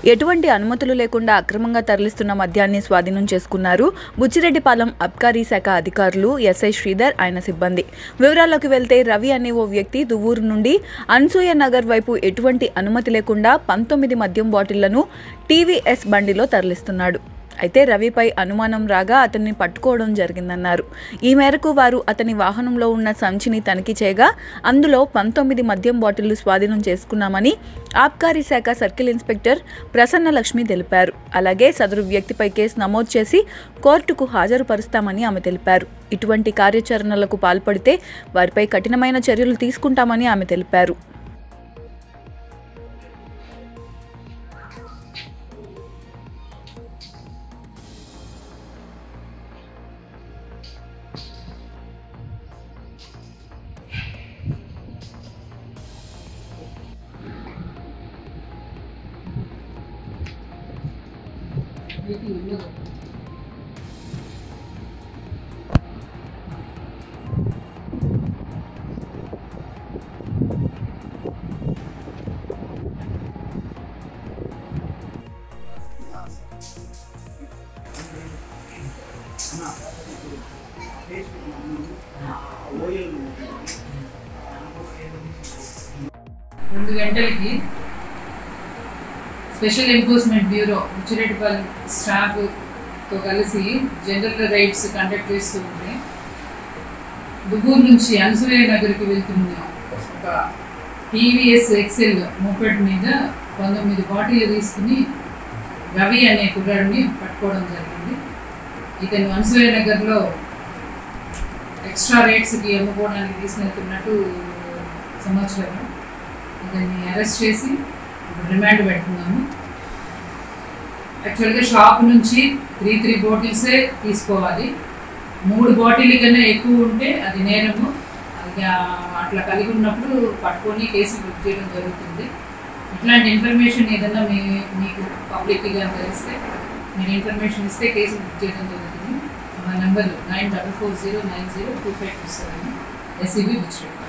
ఎటువంటి అనుమతులు లేకుండా అక్రమంగా తరలిస్తున్న మద్యాన్ని స్వాధీనం చేసుకున్నారు బుచ్చిరెడ్డిపాలెం అబ్కారీ శాఖ అధికారులు ఎస్ఐ శ్రీధర్ ఆయన సిబ్బంది వివరాల్లోకి వెళ్తే రవి అనే ఓ వ్యక్తి దువ్వూరు నుండి అన్సూయ నగర్ వైపు ఎటువంటి అనుమతి లేకుండా పంతొమ్మిది మద్యం బాటిళ్లను టీవీఎస్ బండిలో తరలిస్తున్నాడు అయితే రవిపై అనుమానం రాగా అతన్ని పట్టుకోవడం జరిగిందన్నారు ఈ మేరకు వారు అతని వాహనంలో ఉన్న సంచిని తనిఖీ చేయగా అందులో పంతొమ్మిది మద్యం బాటిళ్లు స్వాధీనం చేసుకున్నామని ఆబ్కారీ శాఖ సర్కిల్ ఇన్స్పెక్టర్ ప్రసన్న లక్ష్మి తెలిపారు అలాగే సదరు వ్యక్తిపై కేసు నమోదు చేసి కోర్టుకు హాజరుపరుస్తామని ఆమె తెలిపారు ఇటువంటి కార్యాచరణలకు పాల్పడితే వారిపై కఠినమైన చర్యలు తీసుకుంటామని ఆమె తెలిపారు రెండు గంటలకి స్పెషల్ ఎన్ఫోర్స్మెంట్ బ్యూరో ముచ్చిరెడ్డిపల్లి స్టాఫ్తో కలిసి జనరల్ రైడ్స్ కండక్ట్ చేస్తూ ఉంటే దుబ్బూరు నుంచి అనసూయ నగర్కి వెళ్తున్న ఒక టీవీఎస్ ఎక్సెల్ మోపెడ్ మీద పంతొమ్మిది బాటిల్ తీసుకుని రవి అనే కుర్రాడిని పట్టుకోవడం జరిగింది ఇతను అనసూయ నగర్లో ఎక్స్ట్రా రేట్స్కి అమ్ముకోవడానికి తీసుకెళ్తున్నట్టు సమాచారం ఇతన్ని అరెస్ట్ చేసి ఇప్పుడు రిమాండ్ పెడుతున్నాము యాక్చువల్గా షాప్ నుంచి త్రీ త్రీ బాటిల్సే తీసుకోవాలి మూడు బాటిల్ కన్నా ఎక్కువ ఉంటే అది నేరము అది ఆ- అట్లా కలిగి ఉన్నప్పుడు పట్టుకొని కేసు బుక్ చేయడం జరుగుతుంది ఇట్లాంటి ఇన్ఫర్మేషన్ ఏదైనా మీ మీకు పబ్లిక్గా తెలిస్తే మీరు ఇన్ఫర్మేషన్ ఇస్తే కేసు బుక్ చేయడం జరుగుతుంది మా number nine double four zero nine zero two five two seven SEB book